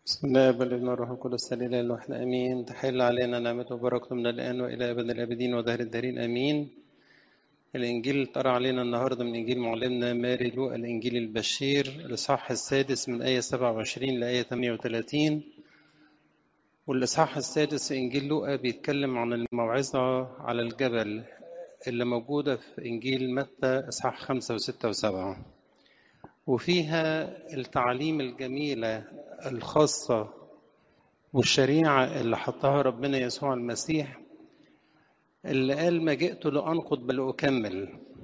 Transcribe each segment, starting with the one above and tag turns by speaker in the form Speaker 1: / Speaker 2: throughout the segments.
Speaker 1: بسم الله والابن والروح القدس الاله الواحد امين تحل علينا نعمته وبركته من الان والى ابد الابدين ودهر الدارين امين الانجيل ترى علينا النهارده من انجيل معلمنا ماري لوقا الانجيل البشير الاصحاح السادس من ايه 27 لايه 38 والاصحاح السادس في انجيل لوقا بيتكلم عن الموعظه على الجبل اللي موجوده في انجيل متى اصحاح 5 و6 و7 وفيها التعاليم الجميله الخاصه والشريعه اللي حطها ربنا يسوع المسيح اللي قال ما جئت لأنقض بل أكمل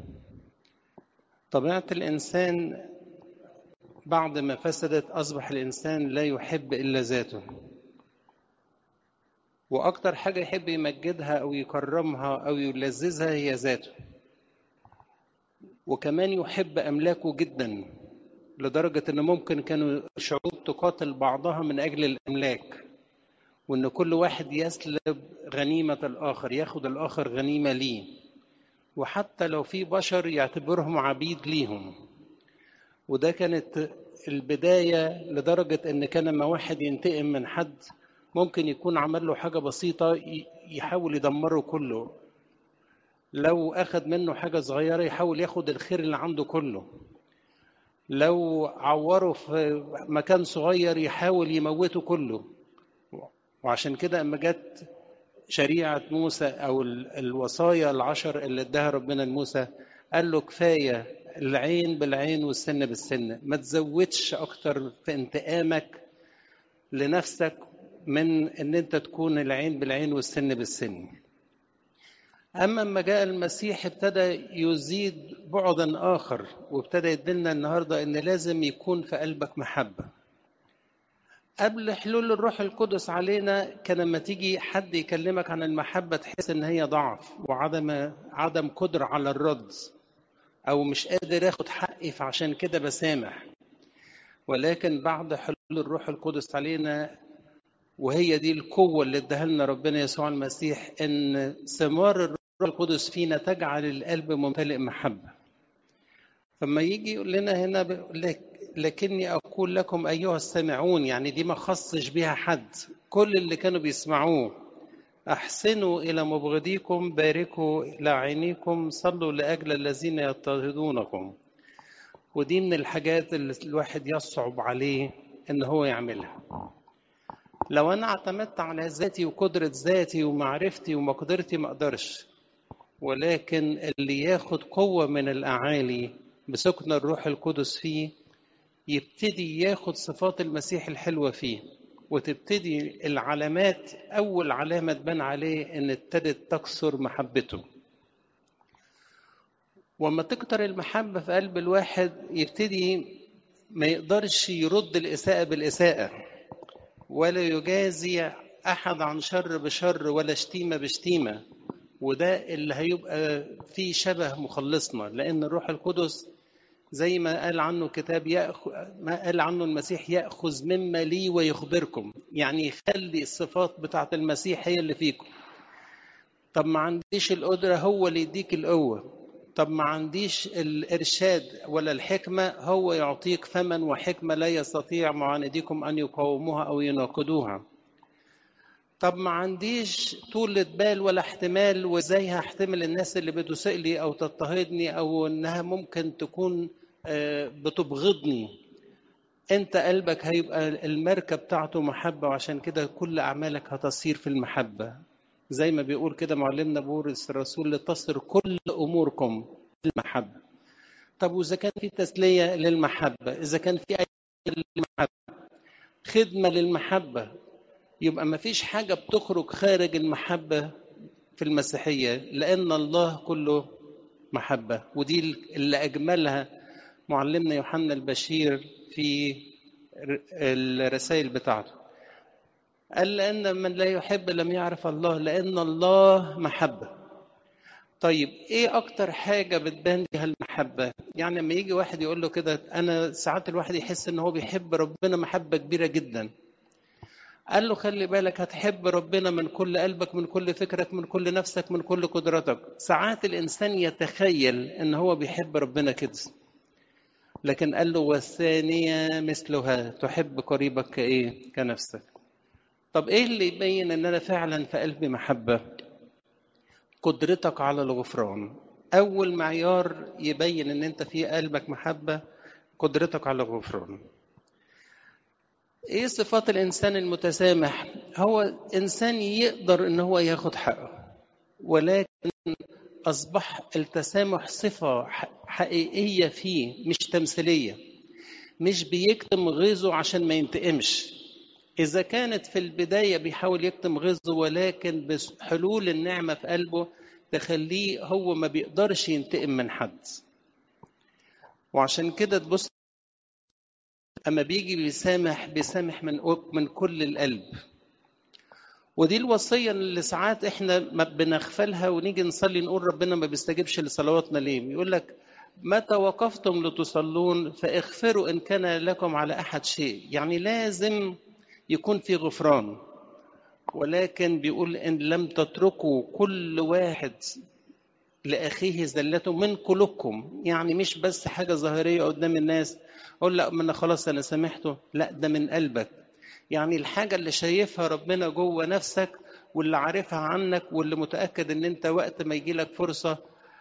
Speaker 1: طبيعة الإنسان بعد ما فسدت أصبح الإنسان لا يحب إلا ذاته وأكتر حاجة يحب يمجدها أو يكرمها أو يلذذها هي ذاته وكمان يحب أملاكه جدا لدرجة أن ممكن كانوا شعوب تقاتل بعضها من أجل الأملاك وان كل واحد يسلب غنيمه الاخر ياخد الاخر غنيمه ليه وحتى لو في بشر يعتبرهم عبيد ليهم وده كانت البدايه لدرجه ان كان لما واحد ينتقم من حد ممكن يكون عمل له حاجه بسيطه يحاول يدمره كله لو اخد منه حاجه صغيره يحاول ياخد الخير اللي عنده كله لو عوره في مكان صغير يحاول يموته كله وعشان كده اما جت شريعه موسى او الوصايا العشر اللي اداها ربنا لموسى قال له كفايه العين بالعين والسن بالسن ما تزودش اكتر في انتقامك لنفسك من ان انت تكون العين بالعين والسن بالسن اما لما جاء المسيح ابتدى يزيد بعدا اخر وابتدى يدلنا النهارده ان لازم يكون في قلبك محبه قبل حلول الروح القدس علينا كان لما تيجي حد يكلمك عن المحبة تحس إن هي ضعف وعدم عدم قدرة على الرد أو مش قادر آخد حقي فعشان كده بسامح ولكن بعد حلول الروح القدس علينا وهي دي القوة اللي اداها لنا ربنا يسوع المسيح إن ثمار الروح القدس فينا تجعل القلب ممتلئ محبة فما يجي يقول لنا هنا بيقول لك لكني أقول لكم أيها السامعون يعني دي ما خصش بها حد كل اللي كانوا بيسمعوه أحسنوا إلى مبغضيكم باركوا لاعينيكم صلوا لأجل الذين يضطهدونكم ودي من الحاجات اللي الواحد يصعب عليه إن هو يعملها لو أنا اعتمدت على ذاتي وقدرة ذاتي ومعرفتي ومقدرتي ما أقدرش ولكن اللي ياخد قوة من الأعالي بسكن الروح القدس فيه يبتدي ياخد صفات المسيح الحلوة فيه وتبتدي العلامات أول علامة تبان عليه إن ابتدت تكثر محبته وما تكتر المحبة في قلب الواحد يبتدي ما يقدرش يرد الإساءة بالإساءة ولا يجازي أحد عن شر بشر ولا شتيمة بشتيمة وده اللي هيبقى فيه شبه مخلصنا لأن الروح القدس زي ما قال عنه كتاب يأخذ ما قال عنه المسيح يأخذ مما لي ويخبركم يعني يخلي الصفات بتاعة المسيح هي اللي فيكم طب ما عنديش القدرة هو اللي يديك القوة طب ما عنديش الإرشاد ولا الحكمة هو يعطيك ثمن وحكمة لا يستطيع معانديكم أن يقاوموها أو يناقضوها طب ما عنديش طولة بال ولا احتمال وازاي هحتمل الناس اللي بتسيء لي او تضطهدني او انها ممكن تكون بتبغضني انت قلبك هيبقى المركب بتاعته محبة وعشان كده كل اعمالك هتصير في المحبة زي ما بيقول كده معلمنا بولس الرسول لتصر كل اموركم المحبة طب واذا كان في تسلية للمحبة اذا كان في اي للمحبة خدمة للمحبة يبقى ما فيش حاجة بتخرج خارج المحبة في المسيحية لأن الله كله محبة ودي اللي أجملها معلمنا يوحنا البشير في الرسائل بتاعته قال لأن من لا يحب لم يعرف الله لأن الله محبة طيب ايه اكتر حاجة بتبان بيها المحبة يعني لما يجي واحد يقول له كده انا ساعات الواحد يحس ان هو بيحب ربنا محبة كبيرة جدا قال له خلي بالك هتحب ربنا من كل قلبك من كل فكرك من كل نفسك من كل قدرتك ساعات الإنسان يتخيل إن هو بيحب ربنا كده لكن قال له والثانية مثلها تحب قريبك كإيه كنفسك طب إيه اللي يبين إن أنا فعلا في قلبي محبة قدرتك على الغفران أول معيار يبين إن أنت في قلبك محبة قدرتك على الغفران ايه صفات الانسان المتسامح هو انسان يقدر ان هو ياخد حقه ولكن اصبح التسامح صفه حقيقيه فيه مش تمثيليه مش بيكتم غيظه عشان ما ينتقمش اذا كانت في البدايه بيحاول يكتم غيظه ولكن بحلول النعمه في قلبه تخليه هو ما بيقدرش ينتقم من حد وعشان كده تبص اما بيجي بيسامح بيسامح من من كل القلب ودي الوصيه اللي ساعات احنا ما بنغفلها ونيجي نصلي نقول ربنا ما بيستجيبش لصلواتنا ليه يقول لك متى وقفتم لتصلون فاغفروا ان كان لكم على احد شيء يعني لازم يكون في غفران ولكن بيقول ان لم تتركوا كل واحد لاخيه زلته من قلوبكم يعني مش بس حاجه ظاهريه قدام الناس اقول لا ما انا خلاص انا سامحته لا ده من قلبك يعني الحاجه اللي شايفها ربنا جوه نفسك واللي عارفها عنك واللي متاكد ان انت وقت ما يجي لك فرصه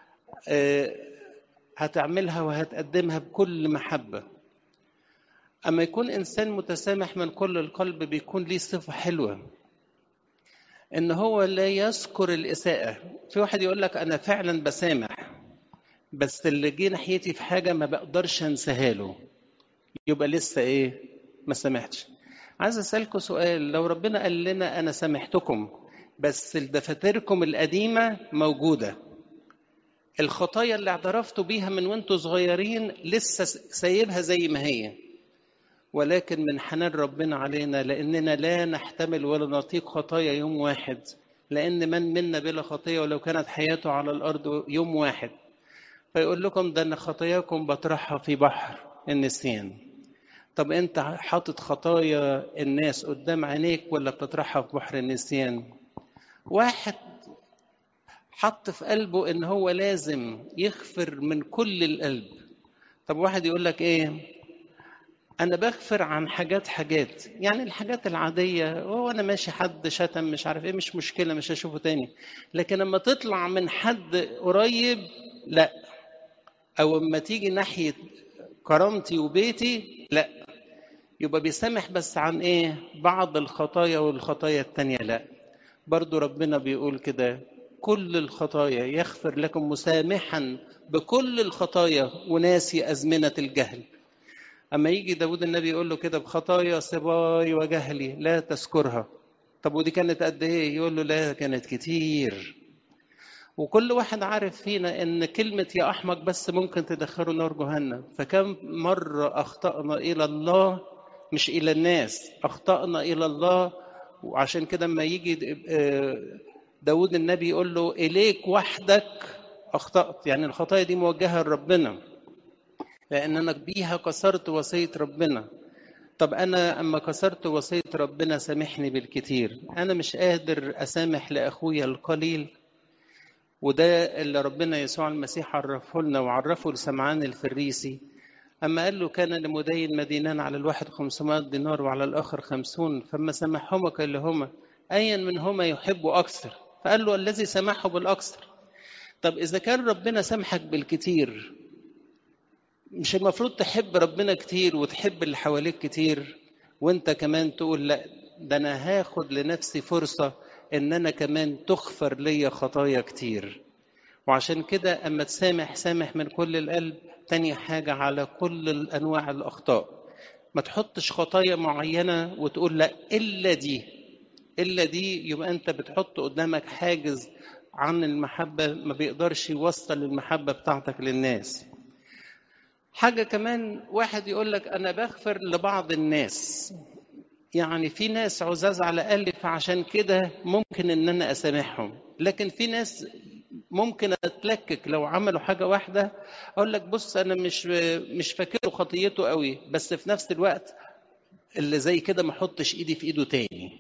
Speaker 1: هتعملها وهتقدمها بكل محبه اما يكون انسان متسامح من كل القلب بيكون ليه صفه حلوه ان هو لا يذكر الاساءه في واحد يقول لك انا فعلا بسامح بس اللي جه ناحيتي في حاجه ما بقدرش انساها له يبقى لسه ايه ما سامحتش عايز اسالكم سؤال لو ربنا قال لنا انا سامحتكم بس دفاتركم القديمه موجوده الخطايا اللي اعترفتوا بيها من وانتوا صغيرين لسه سايبها زي ما هي ولكن من حنان ربنا علينا لاننا لا نحتمل ولا نطيق خطايا يوم واحد لان من منا بلا خطيه ولو كانت حياته على الارض يوم واحد فيقول لكم ده ان خطاياكم بطرحها في بحر النسيان طب انت حاطط خطايا الناس قدام عينيك ولا بتطرحها في بحر النسيان واحد حط في قلبه ان هو لازم يغفر من كل القلب طب واحد يقول لك ايه انا بغفر عن حاجات حاجات يعني الحاجات العاديه هو انا ماشي حد شتم مش عارف ايه مش مشكله مش هشوفه تاني لكن لما تطلع من حد قريب لا او اما تيجي ناحيه كرامتي وبيتي لا يبقى بيسامح بس عن ايه بعض الخطايا والخطايا التانية لا برضو ربنا بيقول كده كل الخطايا يغفر لكم مسامحا بكل الخطايا وناسي أزمنة الجهل أما يجي داود النبي يقول له كده بخطايا صباي وجهلي لا تذكرها طب ودي كانت قد ايه يقول له لا كانت كتير وكل واحد عارف فينا ان كلمة يا احمق بس ممكن تدخله نار جهنم فكم مرة اخطأنا الى الله مش الى الناس اخطأنا الى الله وعشان كده لما يجي داود النبي يقول له اليك وحدك اخطأت يعني الخطايا دي موجهة لربنا لان انا بيها كسرت وصية ربنا طب انا اما كسرت وصية ربنا سامحني بالكتير انا مش قادر اسامح لاخويا القليل وده اللي ربنا يسوع المسيح عرفه لنا وعرفه لسمعان الفريسي أما قال له كان لمدين مدينان على الواحد 500 دينار وعلى الآخر خمسون فما سمحهما كلهما أيا منهما يحب أكثر فقال له الذي سمحه بالأكثر طب إذا كان ربنا سامحك بالكتير مش المفروض تحب ربنا كتير وتحب اللي حواليك كتير وانت كمان تقول لا ده انا هاخد لنفسي فرصه ان انا كمان تغفر لي خطايا كتير وعشان كده اما تسامح سامح من كل القلب تاني حاجة على كل انواع الاخطاء ما تحطش خطايا معينة وتقول لا الا دي الا دي يبقى انت بتحط قدامك حاجز عن المحبة ما بيقدرش يوصل المحبة بتاعتك للناس حاجة كمان واحد يقول لك أنا بغفر لبعض الناس يعني في ناس عزاز على قلبي فعشان كده ممكن ان انا اسامحهم لكن في ناس ممكن اتلكك لو عملوا حاجه واحده اقول لك بص انا مش مش فاكره خطيته قوي بس في نفس الوقت اللي زي كده ما احطش ايدي في ايده تاني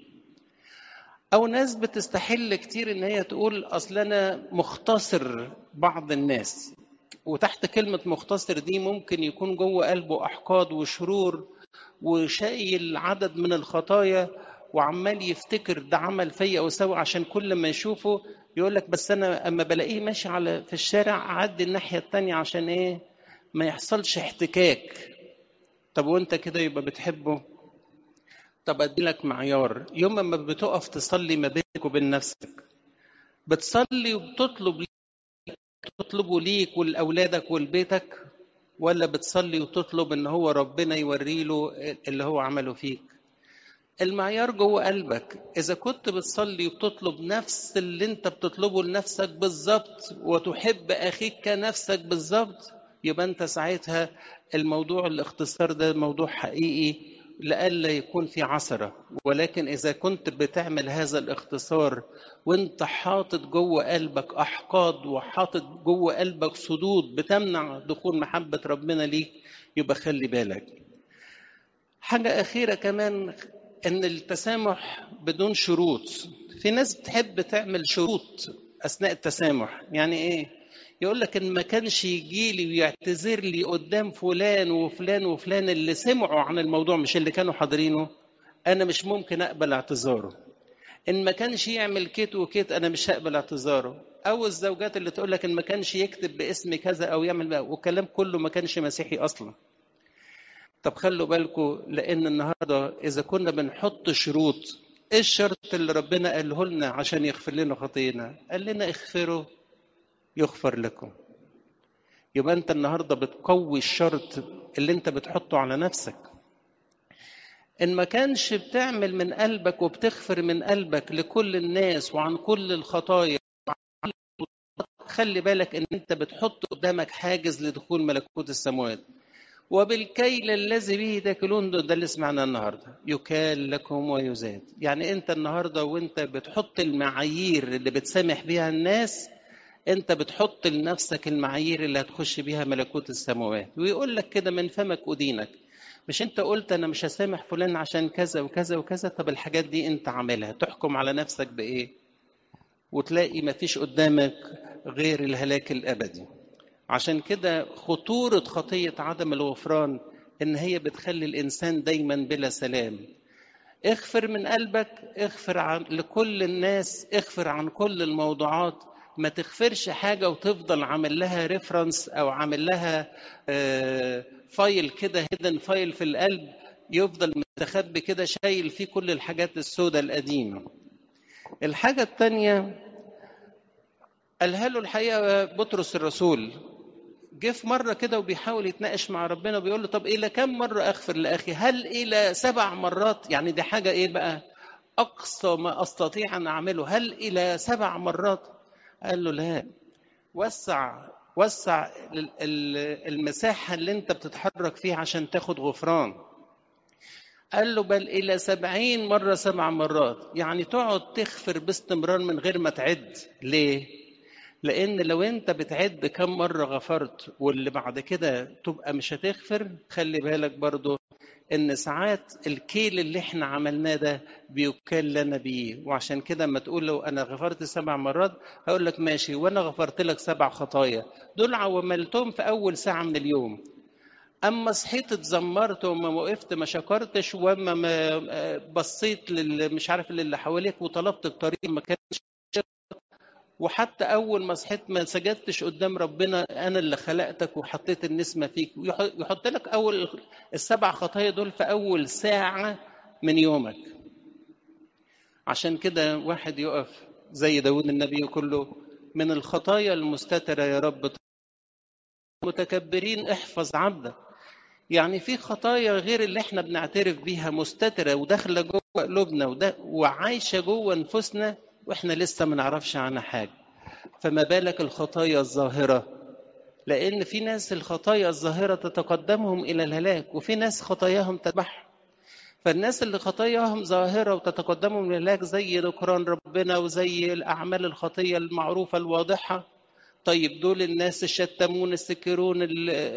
Speaker 1: او ناس بتستحل كتير ان هي تقول اصل انا مختصر بعض الناس وتحت كلمة مختصر دي ممكن يكون جوه قلبه أحقاد وشرور وشايل عدد من الخطايا وعمال يفتكر ده عمل فيا او سوى عشان كل ما يشوفه يقول لك بس انا اما بلاقيه ماشي على في الشارع اعدي الناحيه التانية عشان ايه ما يحصلش احتكاك طب وانت كده يبقى بتحبه طب ادي لك معيار يوم ما بتقف تصلي ما بينك وبين نفسك بتصلي وبتطلب ليك تطلبه ليك ولاولادك ولبيتك ولا بتصلي وتطلب ان هو ربنا يوري له اللي هو عمله فيك المعيار جوه قلبك اذا كنت بتصلي وبتطلب نفس اللي انت بتطلبه لنفسك بالظبط وتحب اخيك كنفسك بالظبط يبقى انت ساعتها الموضوع الاختصار ده موضوع حقيقي لئلا يكون في عثرة ولكن إذا كنت بتعمل هذا الاختصار وانت حاطط جوه قلبك أحقاد وحاطط جوه قلبك صدود بتمنع دخول محبة ربنا ليك يبقى خلي بالك حاجة أخيرة كمان ان التسامح بدون شروط في ناس بتحب تعمل شروط اثناء التسامح يعني ايه يقول لك ان ما كانش يجي لي ويعتذر لي قدام فلان وفلان وفلان اللي سمعوا عن الموضوع مش اللي كانوا حاضرينه انا مش ممكن اقبل اعتذاره ان ما كانش يعمل كيت وكيت انا مش هقبل اعتذاره او الزوجات اللي تقول لك ان ما كانش يكتب باسم كذا او يعمل بقى والكلام كله ما كانش مسيحي اصلا طب خلوا بالكم لان النهارده اذا كنا بنحط شروط ايه الشرط اللي ربنا قاله لنا عشان يغفر لنا خطينا قال لنا اغفروا يغفر لكم يبقى انت النهارده بتقوي الشرط اللي انت بتحطه على نفسك ان ما كانش بتعمل من قلبك وبتغفر من قلبك لكل الناس وعن كل الخطايا خلي بالك ان انت بتحط قدامك حاجز لدخول ملكوت السماوات وبالكيل الذي به تاكلون ده اللي سمعناه النهارده يكال لكم ويزاد يعني انت النهارده وانت بتحط المعايير اللي بتسامح بيها الناس انت بتحط لنفسك المعايير اللي هتخش بيها ملكوت السماوات ويقول لك كده من فمك ادينك مش انت قلت انا مش هسامح فلان عشان كذا وكذا وكذا طب الحاجات دي انت عاملها تحكم على نفسك بايه وتلاقي مفيش قدامك غير الهلاك الابدي عشان كده خطورة خطية عدم الغفران إن هي بتخلي الإنسان دايما بلا سلام اغفر من قلبك اغفر عن لكل الناس اغفر عن كل الموضوعات ما تغفرش حاجة وتفضل عامل لها ريفرنس أو عامل لها فايل كده هيدن فايل في القلب يفضل مستخبي كده شايل فيه كل الحاجات السوداء القديمة الحاجة الثانية قالها له الحقيقة بطرس الرسول جه في مرة كده وبيحاول يتناقش مع ربنا وبيقول له طب إلى كم مرة أغفر لأخي؟ هل إلى سبع مرات؟ يعني دي حاجة إيه بقى؟ أقصى ما أستطيع أن أعمله، هل إلى سبع مرات؟ قال له لا وسع وسع المساحة اللي أنت بتتحرك فيها عشان تاخد غفران. قال له بل إلى سبعين مرة سبع مرات، يعني تقعد تغفر باستمرار من غير ما تعد، ليه؟ لان لو انت بتعد كم مره غفرت واللي بعد كده تبقى مش هتغفر خلي بالك برضو ان ساعات الكيل اللي احنا عملناه ده بيكال لنا بيه وعشان كده اما تقول لو انا غفرت سبع مرات هقول لك ماشي وانا غفرت لك سبع خطايا دول عملتهم في اول ساعه من اليوم اما صحيت اتذمرت وما وقفت ما شكرتش واما ما بصيت للي مش عارف اللي حواليك وطلبت بطريقه ما كانش وحتى اول ما صحيت ما سجدتش قدام ربنا انا اللي خلقتك وحطيت النسمه فيك يحط لك اول السبع خطايا دول في اول ساعه من يومك عشان كده واحد يقف زي داود النبي كله من الخطايا المستترة يا رب متكبرين احفظ عبدك يعني في خطايا غير اللي احنا بنعترف بيها مستترة وداخلة جوه قلوبنا وعايشة جوه نفوسنا واحنا لسه ما نعرفش عنها حاجه فما بالك الخطايا الظاهره لان في ناس الخطايا الظاهره تتقدمهم الى الهلاك وفي ناس خطاياهم تذبح فالناس اللي خطاياهم ظاهره وتتقدمهم الى الهلاك زي ذكران ربنا وزي الاعمال الخطيه المعروفه الواضحه طيب دول الناس الشتمون السكرون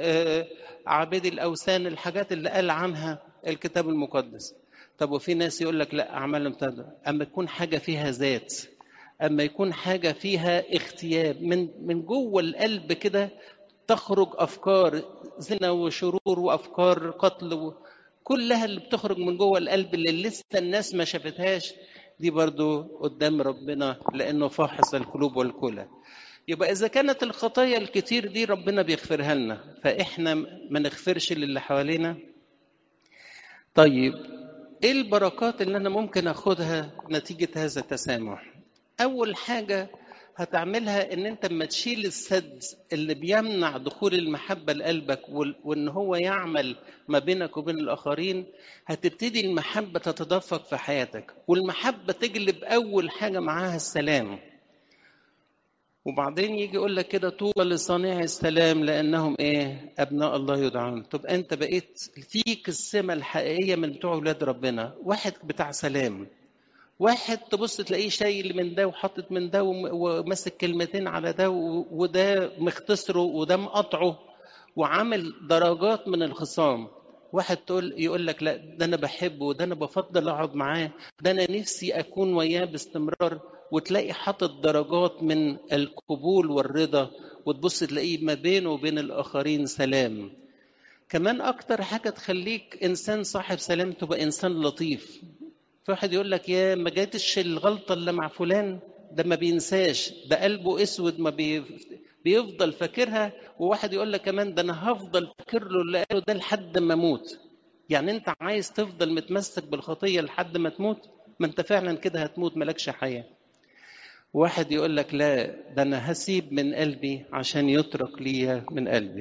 Speaker 1: عابدي الاوثان الحاجات اللي قال عنها الكتاب المقدس طب وفي ناس يقول لك لا اعمال مبتدأ اما يكون حاجه فيها ذات اما يكون حاجه فيها اختياب من من جوه القلب كده تخرج افكار زنا وشرور وافكار قتل و... كلها اللي بتخرج من جوه القلب اللي لسه الناس ما شافتهاش دي برضو قدام ربنا لانه فاحص القلوب والكلى يبقى اذا كانت الخطايا الكتير دي ربنا بيغفرها لنا فاحنا ما نغفرش للي حوالينا طيب ايه البركات اللي انا ممكن اخدها نتيجه هذا التسامح اول حاجه هتعملها ان انت اما تشيل السد اللي بيمنع دخول المحبه لقلبك وان هو يعمل ما بينك وبين الاخرين هتبتدي المحبه تتدفق في حياتك والمحبه تجلب اول حاجه معاها السلام وبعدين يجي يقول لك كده طوبى لصانعي السلام لانهم ايه ابناء الله يدعون طب انت بقيت فيك السمه الحقيقيه من بتوع اولاد ربنا واحد بتاع سلام واحد تبص تلاقيه شايل من ده وحاطط من ده وماسك كلمتين على ده وده مختصره وده مقطعه وعامل درجات من الخصام واحد تقول يقول لك لا ده انا بحبه ده انا بفضل اقعد معاه ده انا نفسي اكون وياه باستمرار وتلاقي حاطط درجات من القبول والرضا وتبص تلاقيه ما بينه وبين الاخرين سلام كمان اكتر حاجه تخليك انسان صاحب سلام تبقى انسان لطيف في واحد يقول لك يا ما جاتش الغلطه اللي مع فلان ده ما بينساش ده قلبه اسود ما بي... بيفضل فاكرها وواحد يقول لك كمان ده انا هفضل فاكر له اللي قاله ده لحد ما اموت يعني انت عايز تفضل متمسك بالخطيه لحد ما تموت ما انت فعلا كده هتموت ملكش حياه واحد يقول لك لا ده انا هسيب من قلبي عشان يترك لي من قلبي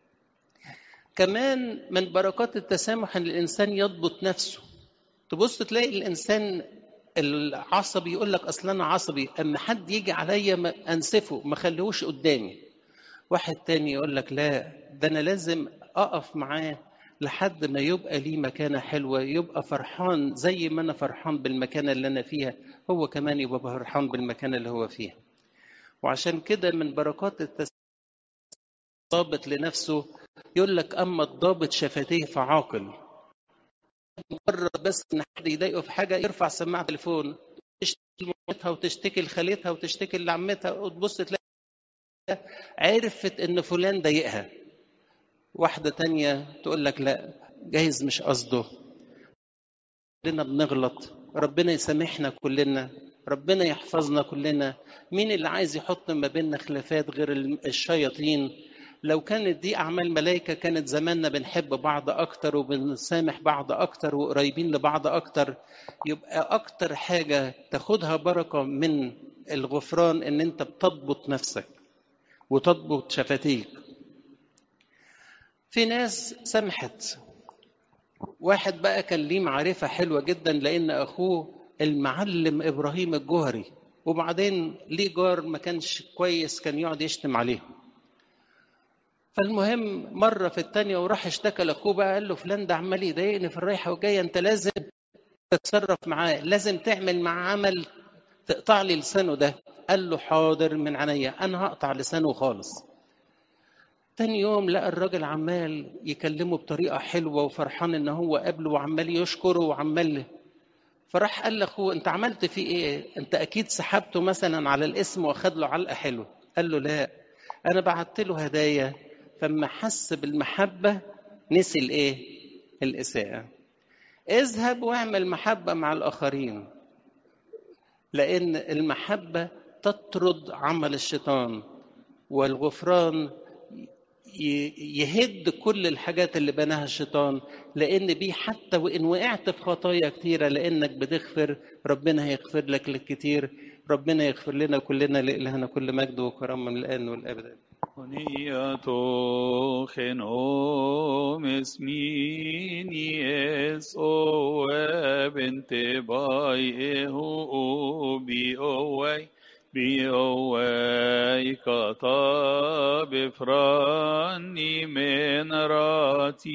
Speaker 1: كمان من بركات التسامح ان الانسان يضبط نفسه تبص تلاقي الانسان العصبي يقول لك اصل انا عصبي اما حد يجي عليا ما انسفه ما خليهوش قدامي واحد تاني يقول لك لا ده انا لازم اقف معاه لحد ما يبقى ليه مكانة حلوة يبقى فرحان زي ما أنا فرحان بالمكانة اللي أنا فيها هو كمان يبقى فرحان بالمكانة اللي هو فيها وعشان كده من بركات الضابط لنفسه يقول لك أما الضابط شفتيه فعاقل مجرد بس ان حد يضايقه في حاجه يرفع سماعه تليفون تشتكي لمامتها وتشتكي لخالتها وتشتكي لعمتها وتبص تلاقي عرفت ان فلان ضايقها واحدة تانية تقول لك لا جايز مش قصده كلنا بنغلط ربنا يسامحنا كلنا ربنا يحفظنا كلنا مين اللي عايز يحط ما بيننا خلافات غير الشياطين لو كانت دي أعمال ملائكة كانت زماننا بنحب بعض أكتر وبنسامح بعض أكتر وقريبين لبعض أكتر يبقى أكتر حاجة تاخدها بركة من الغفران إن أنت بتضبط نفسك وتضبط شفتيك في ناس سمحت واحد بقى كان ليه معرفة حلوة جدا لأن أخوه المعلم إبراهيم الجوهري وبعدين ليه جار ما كانش كويس كان يقعد يشتم عليهم فالمهم مرة في التانية وراح اشتكى لأخوه بقى قال له فلان ده عمال يضايقني في الرايحة والجاية أنت لازم تتصرف معاه لازم تعمل معاه عمل تقطع لي لسانه ده قال له حاضر من عينيا أنا هقطع لسانه خالص تاني يوم لقى الراجل عمال يكلمه بطريقة حلوة وفرحان إن هو قابله وعمال يشكره وعمال فراح قال لاخوه انت عملت فيه ايه؟ انت اكيد سحبته مثلا على الاسم واخد له علقه حلوه. قال له لا انا بعت له هدايا فما حس بالمحبه نسي الايه؟ الاساءه. اذهب واعمل محبه مع الاخرين. لان المحبه تطرد عمل الشيطان والغفران يهد كل الحاجات اللي بناها الشيطان لان بيه حتى وان وقعت في خطايا كتيره لانك بتغفر ربنا هيغفر لك الكتير ربنا يغفر لنا كلنا لإلهنا كل مجد وكرامه من الان والابد
Speaker 2: Oniato genom esmini es o bente bai ehu bi owai bi owai kata befrani men rati